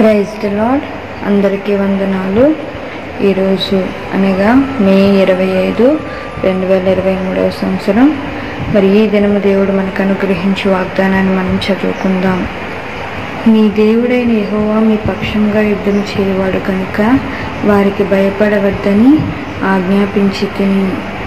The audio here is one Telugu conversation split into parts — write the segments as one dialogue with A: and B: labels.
A: ప్రైజ్ ద లాడ్ అందరికీ వందనాలు ఈరోజు అనగా మే ఇరవై ఐదు రెండు వేల ఇరవై మూడవ సంవత్సరం మరి ఈ దినము దేవుడు మనకు అనుగ్రహించి వాగ్దానాన్ని మనం చదువుకుందాం మీ దేవుడైన యెహోవా మీ పక్షంగా యుద్ధం చేయవాడు కనుక వారికి భయపడవద్దని ఆజ్ఞాపించి తిని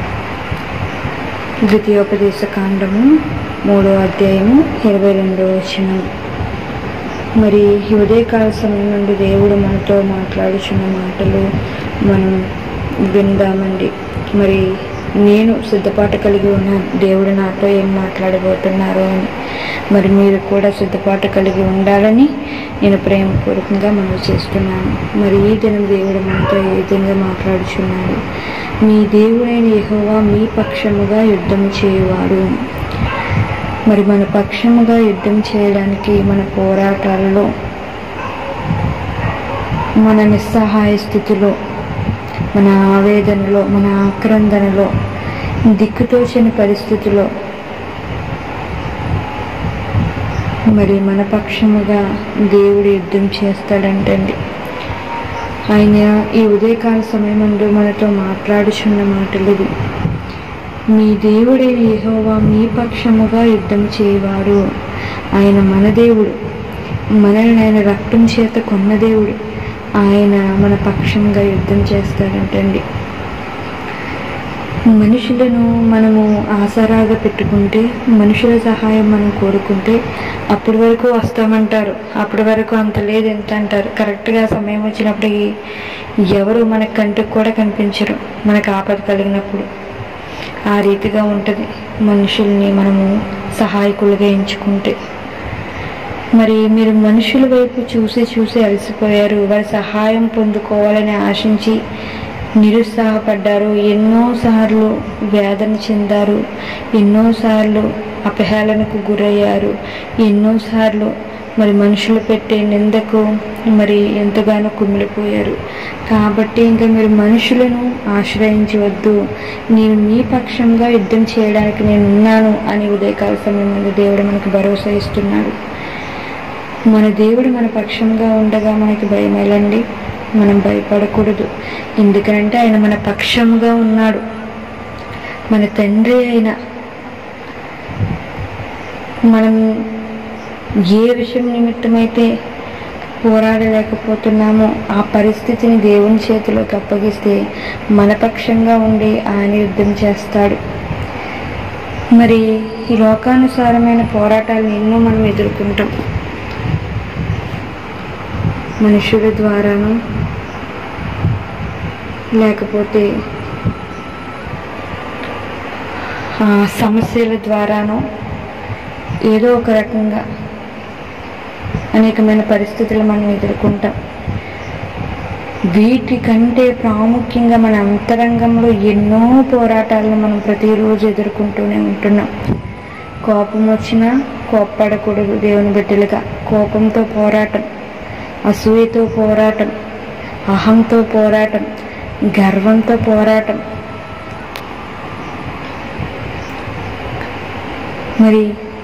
A: ద్వితీయోపదేశ కాండము మూడో అధ్యాయము ఇరవై రెండో వచనం మరి ఈ ఉదయకాల సమయం నుండి దేవుడు మనతో మాట్లాడుచున్న మాటలు మనం విందామండి మరి నేను సిద్ధపాటు కలిగి ఉన్నాను దేవుడు నాతో ఏం మాట్లాడబోతున్నారు అని మరి మీరు కూడా సిద్ధపాటు కలిగి ఉండాలని నేను ప్రేమపూర్వకంగా మనవి చేస్తున్నాను మరి ఈ దినం దేవుడు మనతో ఏ విధంగా మాట్లాడుచున్నాడు మీ దేవుడైన యెహోవా మీ పక్షముగా యుద్ధం చేయువాడు మరి మన పక్షముగా యుద్ధం చేయడానికి మన పోరాటాలలో మన నిస్సహాయ స్థితిలో మన ఆవేదనలో మన ఆక్రందనలో దిక్కుతోచని పరిస్థితిలో మరి మన పక్షముగా దేవుడు యుద్ధం చేస్తాడంటండి ఆయన ఈ ఉదయకాల సమయమందు మనతో మాట్లాడుచున్న మాటలు ఇవి మీ దేవుడైన యెహోవా మీ పక్షముగా యుద్ధం చేయవాడు ఆయన మన దేవుడు మనల్ని ఆయన రక్తం చేత కొన్న దేవుడు ఆయన మన పక్షంగా యుద్ధం చేస్తాడంటండి మనుషులను మనము ఆసరాగా పెట్టుకుంటే మనుషుల సహాయం మనం కోరుకుంటే అప్పటి వరకు వస్తామంటారు అప్పటి వరకు అంత లేదు ఎంత అంటారు కరెక్ట్గా సమయం వచ్చినప్పటికి ఎవరు మన కంటికి కూడా కనిపించరు మనకు ఆపద కలిగినప్పుడు ఆ రీతిగా ఉంటుంది మనుషుల్ని మనము సహాయకులుగా ఎంచుకుంటే మరి మీరు మనుషుల వైపు చూసి చూసి అలసిపోయారు వారి సహాయం పొందుకోవాలని ఆశించి నిరుత్సాహపడ్డారు ఎన్నోసార్లు వేదన చెందారు ఎన్నోసార్లు అపహేళనకు గురయ్యారు ఎన్నోసార్లు మరి మనుషులు పెట్టే నిందకు మరి ఎంతగానో కుమిలిపోయారు కాబట్టి ఇంకా మీరు మనుషులను ఆశ్రయించవద్దు నేను మీ పక్షంగా యుద్ధం చేయడానికి నేను ఉన్నాను అని ఉదయకాల సమయంలో దేవుడు మనకు భరోసా ఇస్తున్నాడు మన దేవుడు మన పక్షంగా ఉండగా మనకి భయమేలండి మనం భయపడకూడదు ఎందుకంటే ఆయన మన పక్షంగా ఉన్నాడు మన తండ్రి అయిన మనం ఏ విషయం నిమిత్తమైతే పోరాడలేకపోతున్నామో ఆ పరిస్థితిని దేవుని చేతిలోకి అప్పగిస్తే మన పక్షంగా ఉండి ఆయన యుద్ధం చేస్తాడు మరి ఈ లోకానుసారమైన పోరాటాలను ఎన్నో మనం ఎదుర్కొంటాం మనుషుల ద్వారాను లేకపోతే ఆ సమస్యల ద్వారాను ఏదో ఒక రకంగా అనేకమైన పరిస్థితులు మనం ఎదుర్కొంటాం వీటికంటే ప్రాముఖ్యంగా మన అంతరంగంలో ఎన్నో పోరాటాలను మనం ప్రతిరోజు ఎదుర్కొంటూనే ఉంటున్నాం కోపం వచ్చినా కోప్పడకూడదు దేవుని బిడ్డలుగా కోపంతో పోరాటం అసూయతో పోరాటం అహంతో పోరాటం గర్వంతో పోరాటం మరి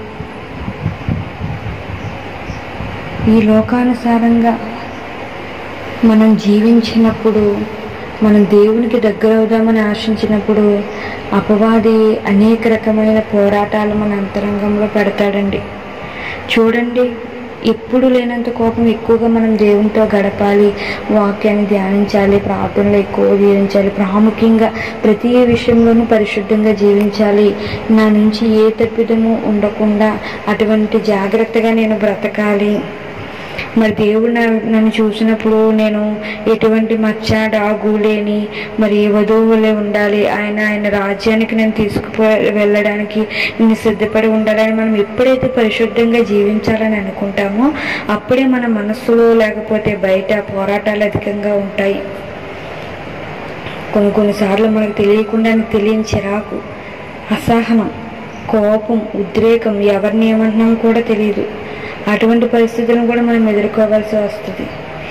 A: ఈ లోకానుసారంగా మనం జీవించినప్పుడు మనం దేవునికి దగ్గర అవుదామని ఆశించినప్పుడు అపవాది అనేక రకమైన పోరాటాలు మన అంతరంగంలో పెడతాడండి చూడండి ఎప్పుడు లేనంత కోపం ఎక్కువగా మనం దేవునితో గడపాలి వాక్యాన్ని ధ్యానించాలి ప్రార్థనలు ఎక్కువ జీవించాలి ప్రాముఖ్యంగా ప్రతి విషయంలోనూ పరిశుద్ధంగా జీవించాలి నా నుంచి ఏ తప్పిదము ఉండకుండా అటువంటి జాగ్రత్తగా నేను బ్రతకాలి మరి దేవుడు నన్ను చూసినప్పుడు నేను ఎటువంటి మచ్చ డాగు లేని మరి వధువులే ఉండాలి ఆయన ఆయన రాజ్యానికి నేను తీసుకుపో వెళ్ళడానికి నేను సిద్ధపడి ఉండాలని మనం ఎప్పుడైతే పరిశుద్ధంగా జీవించాలని అనుకుంటామో అప్పుడే మన మనస్సులో లేకపోతే బయట పోరాటాలు అధికంగా ఉంటాయి కొన్ని కొన్నిసార్లు మనకు తెలియకుండా తెలియని చిరాకు అసహనం కోపం ఉద్రేకం ఎవరిని ఏమంటున్నాం కూడా తెలియదు అటువంటి పరిస్థితులను కూడా మనం ఎదుర్కోవాల్సి వస్తుంది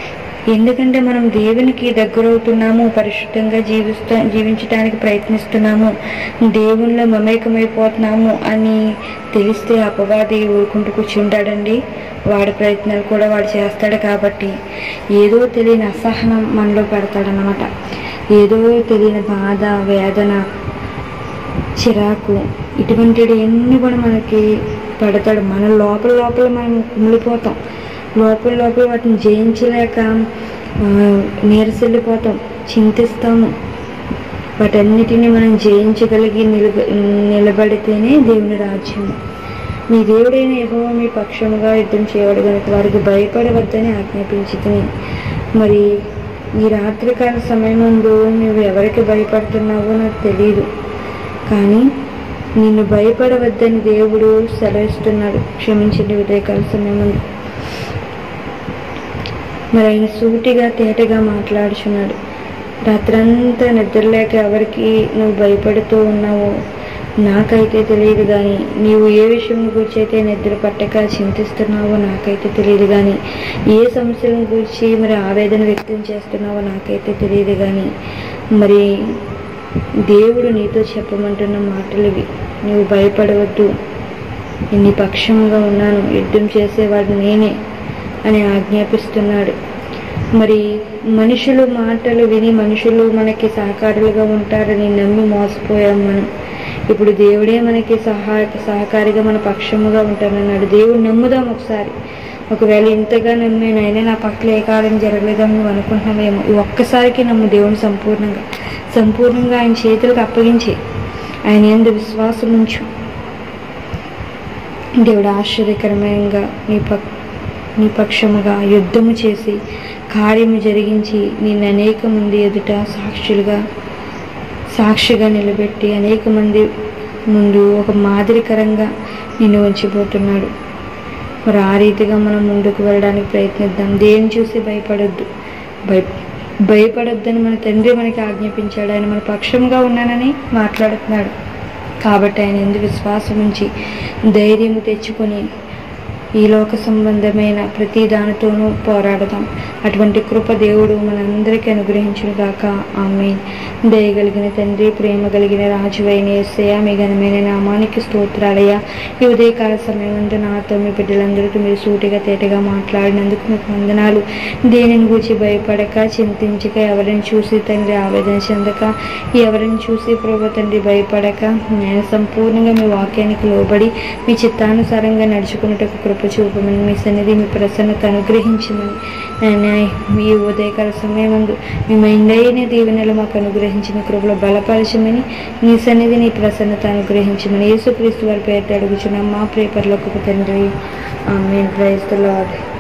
A: ఎందుకంటే మనం దేవునికి దగ్గరవుతున్నాము పరిశుద్ధంగా జీవిస్తా జీవించడానికి ప్రయత్నిస్తున్నాము దేవునిలో మమేకమైపోతున్నాము అని తెలిస్తే అపవాది ఊరుకుంటూ కూర్చుంటాడండి వాడి ప్రయత్నాలు కూడా వాడు చేస్తాడు కాబట్టి ఏదో తెలియని అసహనం మనలో పెడతాడనమాట ఏదో తెలియని బాధ వేదన చిరాకు ఇటువంటివి ఎన్ని కూడా మనకి పెడతాడు మన లోపల లోపల మనం కుమిలిపోతాం లోపల లోపల వాటిని జయించలేక ఆ, నీరసిల్లిపోతాం చింతిస్తాము వాటన్నిటిని మనం జయించగలిగి నిలబ నిలబడితేనే దేవుని రాజ్యం మీ దేవుడైన యెహోవా మీ పక్షముగా యుద్ధం చేయవాడు కనుక వారికి భయపడవద్దని ఆజ్ఞాపించుకుని మరి ఈ రాత్రికాల సమయమందు నువ్వు ఎవరికి భయపడుతున్నావో నాకు తెలియదు కానీ నిన్ను భయపడవద్దని దేవుడు సెలవిస్తున్నాడు క్షమించండి ఉదయకాల సమయమందు మరి ఆయన సూటిగా తేటగా మాట్లాడుచున్నాడు రాత్రంతా నిద్రలేక ఎవరికి నువ్వు భయపడుతూ ఉన్నావో నాకైతే తెలియదు కానీ నీవు ఏ విషయం గురించి అయితే నిద్ర పట్టక చింతిస్తున్నావో నాకైతే తెలియదు కానీ ఏ సమస్యలను గురించి మరి ఆవేదన వ్యక్తం చేస్తున్నావో నాకైతే తెలియదు కానీ మరి దేవుడు నీతో చెప్పమంటున్న మాటలు ఇవి నువ్వు భయపడవద్దు నేను నీ పక్షంగా ఉన్నాను యుద్ధం చేసేవాడు నేనే అని ఆజ్ఞాపిస్తున్నాడు మరి మనుషులు మాటలు విని మనుషులు మనకి సహకారులుగా ఉంటారని నమ్మి మోసపోయాం మనం ఇప్పుడు దేవుడే మనకి సహాయ సహకారిగా మన పక్షముగా ఉంటానన్నాడు దేవుడు నమ్ముదాం ఒకసారి ఒకవేళ ఇంతగా నమ్మాను అయినా నా పట్ల ఏ కాలం జరగలేదని నువ్వు అనుకుంటున్నావేమో ఈ ఒక్కసారికి నమ్ము దేవుని సంపూర్ణంగా సంపూర్ణంగా ఆయన చేతులకు అప్పగించి ఆయన ఎందు విశ్వాసం ఉంచు దేవుడు ఆశ్చర్యకరమంగా నీ పక్ నీ పక్షముగా యుద్ధము చేసి కార్యము జరిగించి నిన్ను అనేక మంది ఎదుట సాక్షులుగా సాక్షిగా నిలబెట్టి అనేక మంది ముందు ఒక మాదిరికరంగా నిన్ను ఉంచిపోతున్నాడు మరి ఆ రీతిగా మనం ముందుకు వెళ్ళడానికి ప్రయత్నిద్దాం దేని చూసి భయపడొద్దు భయ భయపడొద్దని మన తండ్రి మనకి ఆజ్ఞాపించాడు ఆయన మన పక్షంగా ఉన్నానని మాట్లాడుతున్నాడు కాబట్టి ఆయన ఎందు విశ్వాసం ఉంచి ధైర్యము తెచ్చుకొని ఈ లోక సంబంధమైన ప్రతి దానితోనూ పోరాడదాం అటువంటి కృప దేవుడు మనందరికీ అనుగ్రహించును గాక ఆమె దయగలిగిన తండ్రి ప్రేమ కలిగిన రాజువైన ఎస్సయ మీ ఘనమైన నామానికి స్తోత్రాలయ ఈ ఉదయకాల సమయం నాతో మీ బిడ్డలందరితో మీరు సూటిగా తేటగా మాట్లాడినందుకు మీకు వందనాలు దేనిని గురించి భయపడక చింతించక ఎవరిని చూసి తండ్రి ఆవేదన చెందక ఎవరిని చూసి ప్రభు తండ్రి భయపడక నేను సంపూర్ణంగా మీ వాక్యానికి లోబడి మీ చిత్తానుసారంగా నడుచుకున్నట్టుకు కృప చూపమని మీ సన్నిధి మీ ప్రసన్నత అనుగ్రహించమని నాయనా, మీ ఉదయకాల సమయమందు మీ మెండైన దీవెనలు మాకు అనుగ్రహించిన కృపలో బలపరచమని నీ సన్నిధి నీ ప్రసన్నత అనుగ్రహించమని యేసుక్రీస్తు వారి పేరు అడుగుచున్నాం మా ప్రేపర్లకు తండ్రి ఆమె ప్రైజ్ ద లార్డ్